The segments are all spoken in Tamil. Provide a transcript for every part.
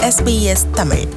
SBS தமிழ்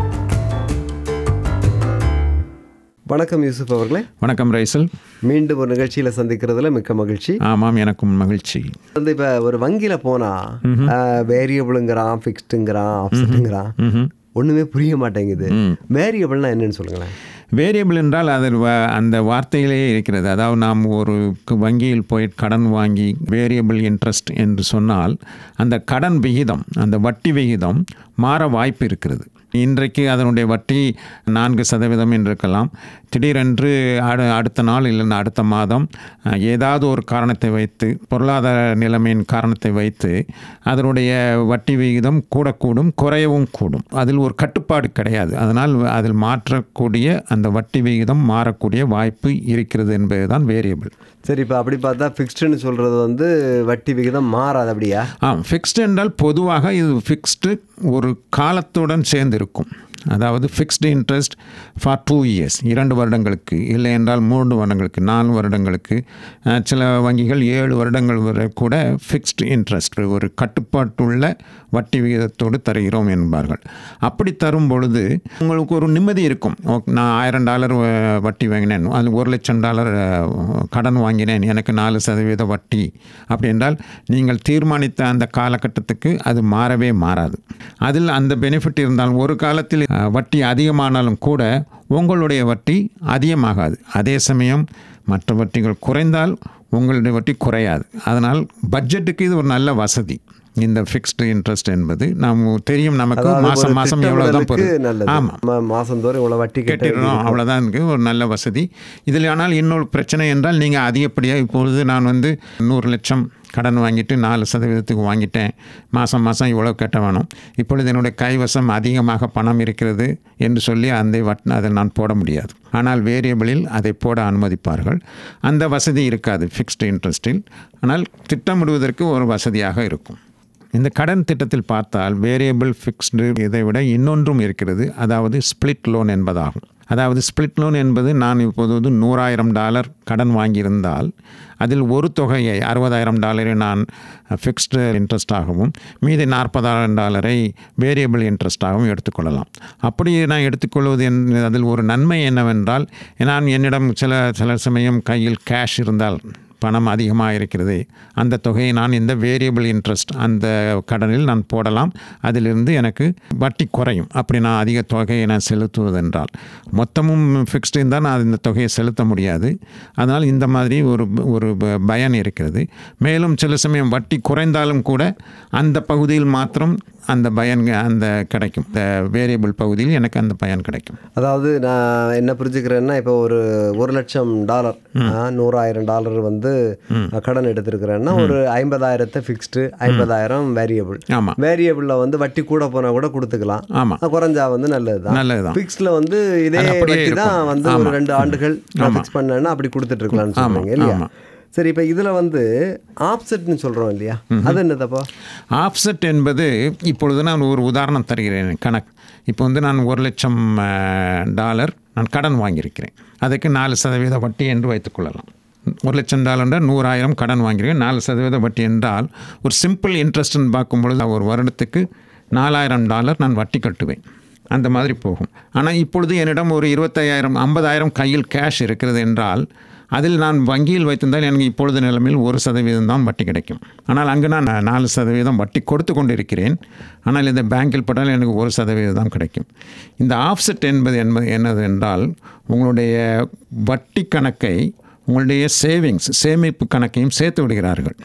வணக்கம் யூசுப் அவர்களே வணக்கம் ரைசல் மீண்டும் ஒரு நிகழ்ச்சியில் சந்திக்கிறதுல மிக்க மகிழ்ச்சி ஆமாம் எனக்கும் மகிழ்ச்சி வந்து இப்போ ஒரு வங்கியில் போனால் வேரியபிளுங்கிறான் ஃபிக்ஸ்டுங்கிறான் ஆப்ஷனுங்கிறான் ஒன்றுமே புரிய மாட்டேங்குது வேரியபிள்னா என்னன்னு சொல்லுங்களேன் வேரியபிள் என்றால் அதில் வ- அந்த வார்த்தையிலே இருக்கிறது அதாவது நாம் ஒரு க- வங்கியில் போய் கடன் வாங்கி வேரியபிள் இன்ட்ரெஸ்ட் என்று சொன்னால் அந்த கடன் விகிதம் அந்த வட்டி விகிதம் மாற வாய்ப்பு இருக்கிறது இன்றைக்கு அதனுடைய வட்டி நான்கு சதவீதம் என்று இருக்கலாம் திடீரென்று அடு அடுத்த நாள் இல்லைன்னா அடுத்த மாதம் அஹ், ஏதாவது ஒரு காரணத்தை வைத்து பொருளாதார நிலைமையின் காரணத்தை வைத்து அதனுடைய வட்டி விகிதம் கூடக்கூடும் குறையவும் கூடும் அதில் ஒரு கட்டுப்பாடு கிடையாது அதனால் அதில் மாற்றக்கூடிய அந்த வட்டி விகிதம் மாறக்கூடிய வாய்ப்பு இருக்கிறது என்பதுதான் வேரியபிள் சரி இப்போ அப்படி பார்த்தா ஃபிக்ஸ்டுன்னு சொல்கிறது வந்து வட்டி விகிதம் மாறாது அப்படியா ஆ ஃபிக்ஸ்டு என்றால் பொதுவாக இது ஃபிக்ஸ்டு ஒரு காலத்துடன் சேர்ந்து இருக்கும் அதாவது fixed interest for two years இரண்டு வருடங்களுக்கு இல்லை என்றால் மூன்று வருடங்களுக்கு நாலு வருடங்களுக்கு அஹ், சில வங்கிகள் ஏழு வருடங்கள் வரை கூட ஃபிக்ஸ்டு இன்ட்ரெஸ்ட் ஒரு கட்டுப்பாட்டுள்ள வட்டி விகிதத்தோடு தருகிறோம் என்பார்கள் அப்படி தரும் பொழுது உங்களுக்கு ஒரு நிம்மதி இருக்கும் ஓ, நான் ஆயிரம் டாலர் வ- வட்டி வாங்கினேன் அது ஒரு லட்சம் டாலர் அஹ், கடன் வாங்கினேன் எனக்கு நாலு சதவீத வட்டி அப்படி என்றால் நீங்கள் தீர்மானித்த அந்த காலகட்டத்துக்கு அது மாறவே மாறாது அதில் அந்த பெனிஃபிட் இருந்தால் ஒரு காலத்தில் அஹ், வட்டி அதிகமானாலும் கூட உங்களுடைய வட்டி அதிகமாகாது அதே சமயம் மற்ற வட்டிகள் குறைந்தால் உங்களுடைய வட்டி குறையாது அதனால் பட்ஜெட்டுக்கு இது ஒரு நல்ல வசதி இந்த ஃபிக்ஸ்டு இன்ட்ரெஸ்ட் என்பது நாம் தெரியும் நமக்கு அதாவது மாதம் ஒரு மாதம் எவ்வளோ தான் திட்டமிடலுக்கு நல்லது ஆமாம் ம- மாசந்தோறும் இவ்வளோ வட்டி கட்ட கட்டிடணும் அவ்வளோதான் இருக்குது ஒரு நல்ல வசதி இதில் ஆனால் இன்னொரு பிரச்சனை என்றால் நீங்கள் அதிகப்படியாக இப்பொழுது நான் வந்து நூறு லட்சம் கடன் வாங்கிட்டு நாலு சதவீதத்துக்கு வாங்கிட்டேன் மாதம் மாதம் இவ்வளோ கட்ட வேணும் இப்பொழுது என்னுடைய கைவசம் அதிகமாக பணம் இருக்கிறது என்று சொல்லி அந்த வட் அதை நான் போட முடியாது ஆனால் வேரியபிளில் அதை போட அனுமதிப்பார்கள் அந்த வசதி இருக்காது ஃபிக்ஸ்டு இன்ட்ரெஸ்ட்டில் ஆனால் திட்டமிடுவதற்கு ஒரு வசதியாக இருக்கும் இந்த கடன் திட்டத்தில் பார்த்தால் வேரியபிள் ஃபிக்ஸ்டு இதை விட இன்னொன்றும் இருக்கிறது அதாவது ஸ்பிளிட் லோன் என்பதாகும் அதாவது ஸ்பிளிட் லோன் என்பது நான் இப்போது நூறாயிரம் டாலர் கடன் வாங்கியிருந்தால் அதில் ஒரு தொகையை அறுபதாயிரம் டாலரை நான் ஃபிக்ஸ்டு இன்ட்ரெஸ்டாகவும் மீதி நாற்பதாயிரம் டாலரை வேரியபிள் இன்ட்ரெஸ்டாகவும் எடுத்துக்கொள்ளலாம் அப்படி நான் எடுத்துக்கொள்வது என் அதில் ஒரு நன்மை என்னவென்றால் நான் என்னிடம் சில சில சமயம் கையில் கேஷ் இருந்தால் பணம் அதிகமாக இருக்கிறது அந்த தொகையை நான் இந்த வேரியபிள் இன்ட்ரெஸ்ட் அந்த கடனில் நான் போடலாம் அதிலிருந்து எனக்கு வட்டி குறையும் அப்படி நான் அதிக தொகையை நான் செலுத்துவதென்றால் மொத்தமும் ஃபிக்ஸ்டு இருந்தால் நான் இந்த தொகையை செலுத்த முடியாது அதனால் இந்த மாதிரி ஒரு ஒரு ப- பயன் இருக்கிறது மேலும் சில சமயம் வட்டி குறைந்தாலும் கூட அந்த பகுதியில் மாத்திரம் அந்த பயன் அந்த கிடைக்கும் இந்த வேரியபிள் பகுதியில் எனக்கு அந்த பயன் கிடைக்கும் அதாவது நான் என்ன புரிஞ்சுக்கிறேன்னா இப்போ ஒரு ஒரு லட்சம் டாலர் நான் நூறாயிரம் டாலர் வந்து கடன் எடுத்திருக்கிறேன்னா ஒரு ஐம்பதாயிரத்தை ஃபிக்ஸ்டு ஐம்பதாயிரம் வேரியபிள் ஆமாம் வேரியபிளில் வந்து வட்டி கூட போனால் கூட கொடுத்துக்கலாம் ஆமாம் அது குறைஞ்சா வந்து நல்லது தான் நல்லதுதான் ஃபிக்ஸ்டில் வந்து இதே அது அப்படியே வட்டி தான் இருக்கும். வந்து ஒரு ரெண்டு ஆண்டுகள் ஃபிக்ஸ் பண்ணேன்னா அப்படி கொடுத்துட்டு இருக்கலாம்னு சொல்லுவாங்க இல்லையா ஆமாம். சரி இப்போ இதில் வந்து ஆப்செட்னு சொல்கிறோம் இல்லையா அது என்னதப்பா ஆஃப்செட் என்பது இப்பொழுது நான் ஒரு உதாரணம் தருகிறேன் கணக்கு இப்போ வந்து நான் ஒரு லட்சம் அஹ், டாலர் நான் கடன் வாங்கியிருக்கிறேன் அதுக்கு நாலு சதவீத வட்டி என்று வைத்துக்கொள்ளலாம் ஒரு லட்சம் டாலர் நூறாயிரம் கடன் வாங்கியிருக்கேன் நாலு சதவீத வட்டி என்றால் ஒரு சிம்பிள் இன்ட்ரெஸ்ட்னு பார்க்கும்பொழுது ஒரு வருடத்துக்கு நாலாயிரம் டாலர் நான் வட்டி கட்டுவேன் அந்த மாதிரி போகும் ஆனால் இப்பொழுது என்னிடம் ஒரு இருபத்தையாயிரம் ஐம்பதாயிரம் கையில் கேஷ் இருக்கிறது என்றால் அதில் நான் வங்கியில் வைத்திருந்தால் எனக்கு இப்பொழுது நிலைமையில் ஒரு சதவீதம் தான் வட்டி கிடைக்கும் ஆனால் அங்கு நான் நாலு சதவீதம் வட்டி கொடுத்து கொண்டிருக்கிறேன் ஆனால் இந்த பேங்கில் போட்டால் எனக்கு ஒரு சதவீதம் தான் கிடைக்கும் இந்த ஆஃப்செட் என்பது என்பது என்னது என்றால் உங்களுடைய வட்டி கணக்கை உங்களுடைய சேவிங்ஸ் சேமிப்பு கணக்கையும் சேர்த்து விடுகிறார்கள்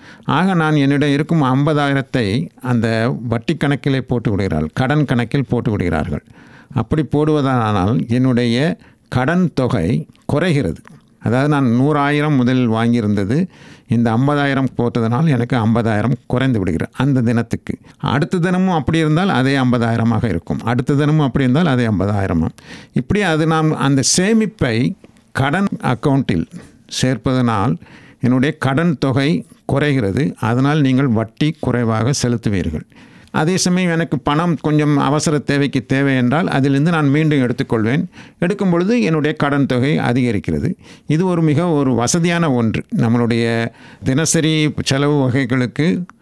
ஆக நான் என்னிடம் இருக்கும் ஐம்பதாயிரத்தை அந்த வட்டி கணக்கிலே போட்டு விடுகிறார்கள் கடன் கணக்கில் போட்டு விடுகிறார்கள் அப்படி போடுவதானால் என்னுடைய கடன் தொகை குறைகிறது அதாவது நான் நூறாயிரம் முதலில் வாங்கியிருந்தது இந்த ஐம்பதாயிரம் போட்டதனால் எனக்கு ஐம்பதாயிரம் குறைந்து விடுகிறது அந்த தினத்துக்கு அடுத்த தினமும் அப்படி இருந்தால் அதே ஐம்பதாயிரமாக இருக்கும் அடுத்த தினமும் அப்படி இருந்தால் அதே ஐம்பதாயிரமாக இப்படி அது நாம் அந்த சேமிப்பை கடன் அக்கௌண்ட்டில் சேர்ப்பதனால் என்னுடைய கடன் தொகை குறைகிறது அதனால் நீங்கள் வட்டி குறைவாக செலுத்துவீர்கள் அதே சமயம் எனக்கு பணம் கொஞ்சம் அவசர தேவைக்கு தேவை என்றால் அதிலிருந்து நான் மீண்டும் எடுத்துக்கொள்வேன் எடுக்கும் பொழுது என்னுடைய கடன் தொகை அதிகரிக்கிறது இது ஒரு மிக ஒரு வசதியான ஒன்று நம்மளுடைய தினசரி செலவு வகைகளுக்கு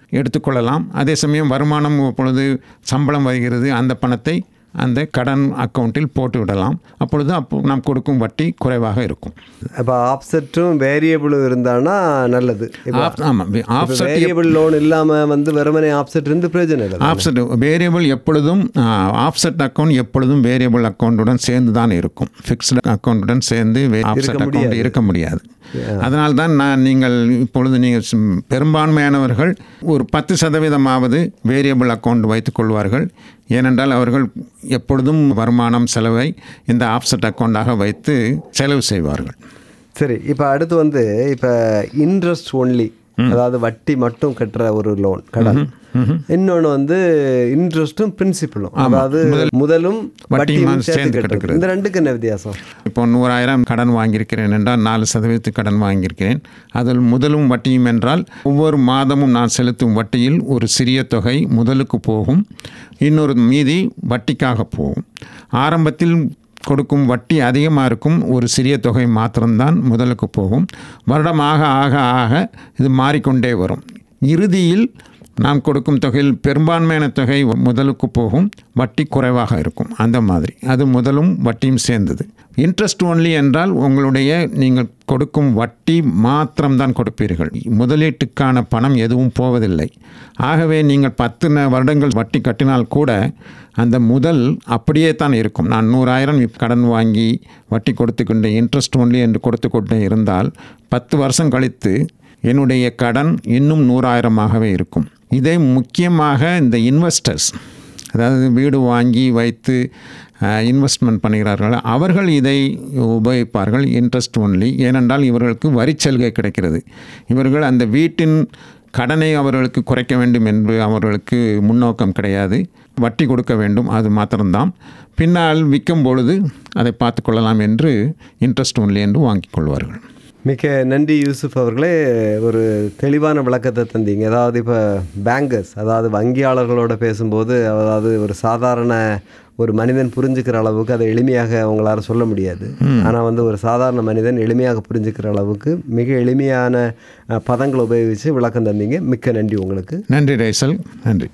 எடுத்துக்கொள்ளலாம் அதே சமயம் வருமானம் இப்பொழுது சம்பளம் வருகிறது அந்த பணத்தை அந்த கடன் அக்கௌண்ட்டில் போட்டு விடலாம் அப்பொழுது அப்போ நாம் கொடுக்கும் வட்டி குறைவாக இருக்கும் இப்போ ஆப்செட்டும் வேரியபிளும் இருந்தானா நல்லது இப்போ ஆப் ஆமாம் ஆஃப்செட் வேரியபிள் லோன் இல்லாமல் வந்து வெறுமனே ஆப்செட் இருந்து பிரயோஜனம் இல்லை ஆப்செட் வேரியபிள் எப்பொழுதும் ஆஃப்செட் அக்கௌண்ட் எப்பொழுதும் வேரியபிள் அக்கௌண்ட்டுடன் சேர்ந்து தான் இருக்கும் ஃபிக்ஸ்டு அக்கௌண்ட்டுடன் சேர்ந்து ஆஃப்செட் அக்கௌண்ட் இருக்க முடியாது அதனால் தான் நான் நீங்கள் இப்பொழுது நீங்கள் sim- பெரும்பான்மையானவர்கள் ஒரு பத்து சதவீதமாவது வேரியபிள் அக்கௌண்ட் வைத்துக் கொள்வார்கள் ஏனென்றால் அவர்கள் எப்பொழுதும் வருமானம் செலவை இந்த ஆஃப்செட் அக்கௌண்டாக வைத்து செலவு செய்வார்கள் சரி இப்போ அடுத்து வந்து இப்போ இன்ட்ரெஸ்ட் ஒன்லி அதாவது வட்டி மட்டும் கட்டுற ஒரு லோன் கடன் இன்னொன்று வந்து இன்ட்ரெஸ்ட்டும் பிரின்சிபலும் அதாவது முதலும் வட்டியும் சேர்ந்து சேர்த்து கட்டுறது கட்டுக்கிறது. இந்த ரெண்டுக்கு என்ன வித்தியாசம் இப்போ நூறாயிரம் கடன் வாங்கியிருக்கிறேன் என்றால் நாலு சதவீதத்து கடன் வாங்கியிருக்கிறேன் அதில் முதலும் வட்டியும் என்றால் ஒவ்வொரு மாதமும் நான் செலுத்தும் வட்டியில் ஒரு சிறிய தொகை முதலுக்கு போகும் இன்னொரு மீதி வட்டிக்காக போகும் ஆரம்பத்தில் கொடுக்கும் வட்டி அதிகமாக இருக்கும் ஒரு சிறிய தொகை மாத்திரம்தான் முதலுக்கு போகும் வருடமாக ஆக ஆக இது மாறிக்கொண்டே வரும் இறுதியில் நாம் கொடுக்கும் தொகையில் பெரும்பான்மையான தொகை முதலுக்கு போகும் வட்டி குறைவாக இருக்கும் அந்த மாதிரி அது முதலும் வட்டியும் சேர்ந்தது இன்ட்ரெஸ்ட் ஒன்லி என்றால் உங்களுடைய நீங்கள் கொடுக்கும் வட்டி மாத்திரம்தான் கொடுப்பீர்கள் முதலீட்டுக்கான பணம் எதுவும் போவதில்லை ஆகவே நீங்கள் பத்து ந- வருடங்கள் வட்டி கட்டினால் கூட அந்த முதல் அப்படியே தான் இருக்கும் நான் நூறாயிரம் இப்ப கடன் வாங்கி வட்டி கொடுத்து கொண்டே இன்ட்ரெஸ்ட் ஒன்லி என்று கொடுத்து கொண்டே இருந்தால் பத்து வருஷம் கழித்து என்னுடைய கடன் இன்னும் நூறாயிரமாகவே இருக்கும் இதை முக்கியமாக இந்த இன்வெஸ்டர்ஸ் அதாவது வீடு வாங்கி வைத்து இன்வெஸ்ட்மெண்ட் பண்ணுகிறார்கள் அவர்கள் இதை உபயோகிப்பார்கள் இன்ட்ரெஸ்ட் ஒன்லி ஏனென்றால் இவர்களுக்கு வரிச்சலுகை கிடைக்கிறது இவர்கள் அந்த வீட்டின் கடனை அவர்களுக்கு குறைக்க வேண்டும் என்று அவர்களுக்கு முன்னோக்கம் கிடையாது வட்டி கொடுக்க வேண்டும் அது மாத்திரம்தான் பின்னால் விற்கும் பொழுது அதை பார்த்து கொள்ளலாம் என்று இன்ட்ரெஸ்ட் ஒன்லி என்று வாங்கிக் கொள்வார்கள் மிக்க நன்றி யூசுப் அவர்களே ஒரு தெளிவான விளக்கத்தை தந்தீங்க அதாவது இப்போ பேங்கர்ஸ் அதாவது வங்கியாளர்களோட பேசும்போது அதாவது ஒரு சாதாரண ஒரு மனிதன் புரிஞ்சுக்கிற அளவுக்கு அதை எளிமையாக அவங்களால சொல்ல முடியாது ஆனால் வந்து ஒரு சாதாரண மனிதன் எளிமையாக புரிஞ்சுக்கிற அளவுக்கு மிக எளிமையான அஹ், பதங்களை உபயோகித்து விளக்கம் தந்தீங்க மிக்க நன்றி உங்களுக்கு நன்றி ரைசல் நன்றி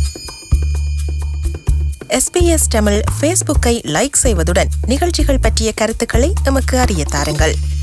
எஸ்பிஎஸ் தமிழ் ஃபேஸ்புக்கை லைக் செய்வதுடன் நிகழ்ச்சிகள் பற்றிய கருத்துக்களை எமக்கு அறிய தாருங்கள்